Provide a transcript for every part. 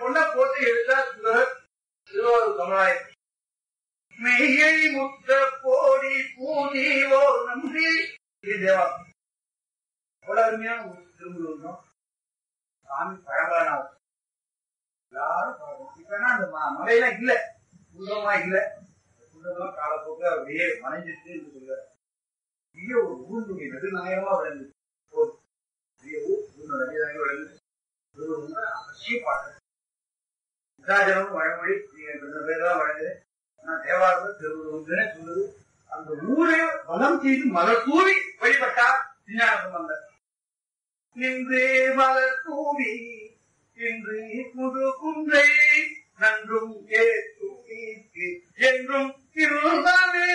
பொண்ணை போட்டு எடுத்தார் சுந்தரர் திருவாரூர் கமலாயம் மெய்யை முத்த போடி பூதி ஓர் நம்பி இது தேவா அவ்வளவு அருமையான ஒரு திருமுருகன் சாமி பழங்கான எல்லாரும் பார்க்கணும். இப்பனா அந்த ம- மலையெல்லாம் இல்ல குண்டமா இல்ல குண்டமா காலப்போக்கில் அப்படியே மறைஞ்சிட்டு என்று சொல்லுவார் பெரிய ஒரு ஊருடைய நெடுநாயகமா விளங்குது ஒரு பெரிய ஊர் ஊர் நடுநாயகம் விளங்குது இது ஒரு ரொம்ப அவசியம் பார்க்கணும் விசாஜனமும் வழமொழி நீங்க இந்த பேர் தான் வழங்குது ஆனா தேவாரம் திருவுருவம்னு சொல்லுது அந்த ஊரை வளம் செய்து மலர் தூவி வழிபட்டார் விஞ்ஞான சம்பந்தர் நின்று மலர் தூவி இன்று புது குன்றை நன்றும் ஏற்று என்றும் திருந்தாவே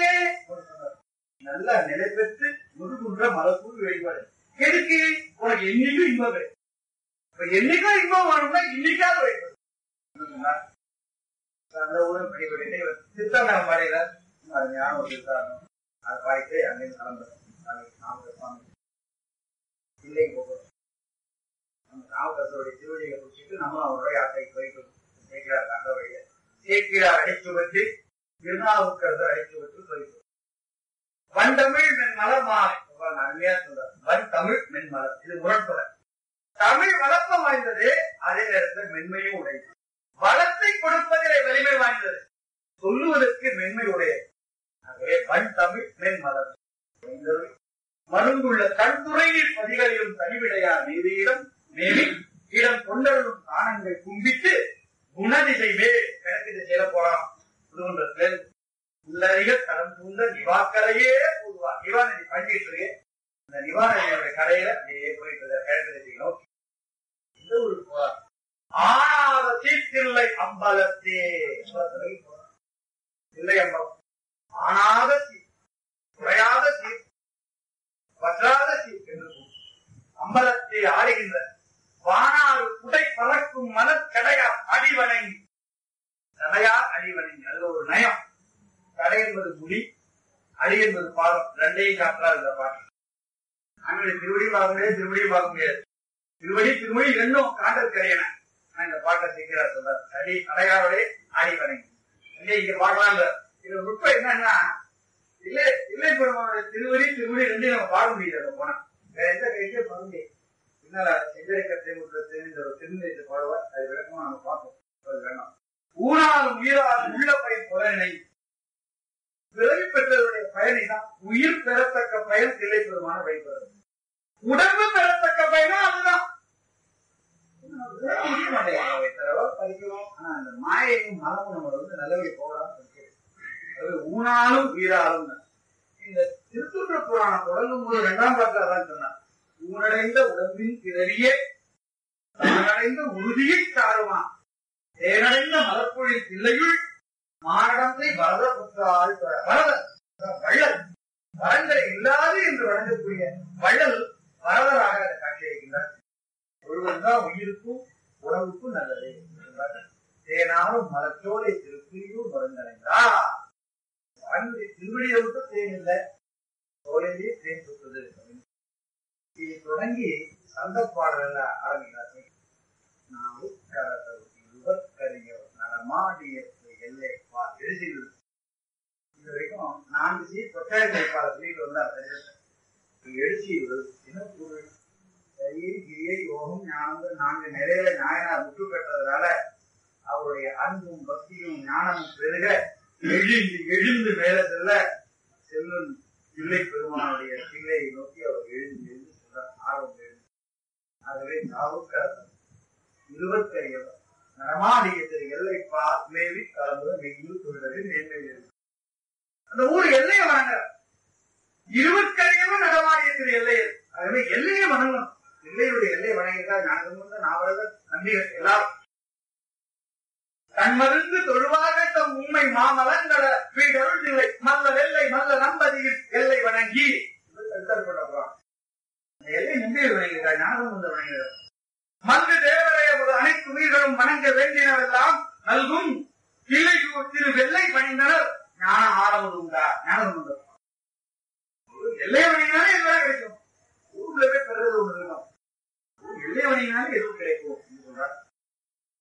நல்ல நிலை பெற்று முதுகுன்ற மலர் தூவி வழிபாடு எதுக்கு உனக்கு என்னைக்கும் இன்பம் வேணும். இப்ப என்னைக்கும் இன்பம் வேணும்னா இன்னைக்காவது வழிபாடு என்ன சொன்னார்? அந்த ஊரை படிப்படிட்டு இவர் சித்தாந்தம் பாடினார் அருமையான ஒரு சித்தாந்தம் அதை பாடிட்டு அங்கேயும் கலந்தார் நாமக்கல் சுவாமி இல்லை போகிறோம் நம்ம நாமக்கரசருடைய திருவடியை குறிச்சிட்டு நம்மளும் அவருடைய யாத்திரைக்கு போயிட்டு சேர்க்கிறார் அந்த வழியை சேர்க்கிறார் அடைச்சு வச்சு திருநாவுக்கரசர் அடைச்சு வச்சு போயிட்டு வன் தமிழ் மென் மலர் மாலை அருமையா சொல்றார் வன் தமிழ் மென் மலர் இது முரண்பட தமிழ் வழக்கம் வாய்ந்தது அதே நேரத்தில் மென்மையும் உடையது வளத்தை கொடுப்பதிலே வலிமை வாய்ந்தது சொல்லுவதற்கு மென்மை உடையது ஆகவே வன் தமிழ் மென் மலர் வாய்ந்தது. மருங்குள்ள கண்துறையில் பதிகளிலும் தனிவிடையா நீதியிடம் மேலே இடம் கொண்டவர்களும் தானங்கள் கும்பிட்டு குணதிசை மேல் கிழக்கு திசையில போறான் புதுகுன்றத்தில் உள்ளறிக தடம் பூந்த நிவாக்கரையே போதுவா நிவா நதி பஞ்சிட்டு இருக்கு இந்த நிவா நதியோட கரையில அப்படியே போயிட்டு இருக்க கிழக்கு திசை நோக்கி இந்த ஊருக்கு போறான் ஆனாத சீர்தில்லை அம்பலத்தே அம்பலத்திற்கு போறான். தில்லை அம்பலம் ஆனாத சீர் குறையாத சீர் வற்றாத சீர் என்று கூறும். அம்பலத்தை ஆடுகின்ற வானாறு குடை பறக்கும் மனக்கடையா அடிவணங்கி கடையா அடிவணங்கி அது ஒரு நயம் கடை என்பது முடி அடி என்பது பாதம் ரெண்டையும் காட்டுறார் இந்த பாட்டு ஆண்களை திருவடியும் பார்க்க முடியாது திருவடியும் பார்க்க முடியாது திருவடி திருமொழி ரெண்டும் காண்டல் கரையன ஆனா இந்த பாட்டை சீக்கிரம் சொல்றார் அடி கடையாரோடே ஆடி வணங்கி இங்க இங்க பார்க்கலாம் இந்த இது நுட்பம் என்னன்னா இல்லை இல்லை பெருமானுடைய திருவடி திருமொழி ரெண்டையும் நம்ம பாட முடியாது அங்க போனா வேற எந்த கையிலே பாட முடியாது பின்னால செஞ்சரை கத்தை முற்றத்தை இந்த ஒரு திருநிலையத்தை பாடுவார் அது விளக்கமா நம்ம பார்ப்போம் அது வேணாம் ஊனாலும் உயிராலும் உள்ள பயன் புலனை பிறவி பெற்றவருடைய பயனை தான் உயிர் பெறத்தக்க பயன் தில்லை பெருமான வழிபடுறது உடம்பு பெறத்தக்க பயனா அதுதான் முடிய மாட்டேங்குது தடவை படிக்கிறோம் ஆனா அந்த மாயையும் மனமும் நம்ம வந்து நல்லபடி போகலாம் அது ஊனாலும் உயிராலும் தான். இந்த திருத்துன்ற புராணம் தொடங்கும் போது இரண்டாம் பாட்டில் அதான் சொன்னார் ஊனடைந்த உடம்பின் பிறவியே தானடைந்த உறுதியை சாருமா தேனடைந்த மலர்பொழில் பிள்ளையுள் மானடத்தை வரத புற்றால் தொழ. வரதர் வள்ளல் வரங்களை இல்லாது என்று வழங்கக்கூடிய வள்ளல் வரதராக அதை காட்சியளிக்கின்றார் ஒருவன் தான் உயிருக்கும் உடம்புக்கும் நல்லது என்றார். தேனாலும் மலச்சோலை திருப்பியும் மருந்தடைந்தா வாழ்ந்து திருவடியை விட்டு தேன் இல்லை தோலையிலே தேன் சுற்றுது அப்படின்னு. இது தொடங்கி சந்த பாடல்ல ஆரம்பிக்கிறார்கள் நான் உட்கரையவர் நடமாடிய எல்லை பா எழுதியது இது வரைக்கும் நான்கு சீ கொட்டாயிரத்தி பால சொல்லிட்டு வந்தார் எழுச்சி என்ன பொருள் சரியை கிரியை யோகம் ஞானம் நான்கு நிறைய நாயனார் முற்று பெற்றதுனால அவருடைய அன்பும் பக்தியும் ஞானமும் பெருக எழுந்து எழுந்து மேல செல்ல செல்லும் பிள்ளை பெருமானுடைய பிள்ளையை நோக்கி அவர் எழுந்து எழுந்து சொல்ற ஆர்வம் எழுந்து ஆகவே தாவுக்காரர் இருபத்தையவர் நடமாடிய திரு எல்லை மேவி கலந்து மெய்யில் தொழிலில் மேன்மை இருக்கு. அந்த ஊர் எல்லையை வணங்க இருபத்தையவர் நடமாடிய திரு எல்லையர் ஆகவே எல்லையை வணங்கணும் எல்லையுடைய எல்லையை வணங்கிட்டால் ஞானமும் நாவலர்கள் நம்பிகள் எல்லாரும் தன்மருந்து தொழுவாக தம் உண்மை மாமலங்கள வீடருள் இல்லை மல்ல வெள்ளை மல்ல நம்பதியில் எல்லை வணங்கி போறான் எல்லை நம்பியர் வணங்குகிறார் ஞானம் வந்து வணங்குகிறார் மங்கு தேவரைய ஒரு அனைத்து உயிர்களும் வணங்க வேண்டியனவெல்லாம் நல்கும் இல்லை திரு வெள்ளை பணிந்தனர் ஞான ஆரம்பம் உண்டா ஞானம் உண்டு எல்லை வணிகனாலே எல்லாம் கிடைக்கும் ஊர்ல போய் பெறது ஒண்ணு இருக்கும் எல்லை வணிகனாலே எது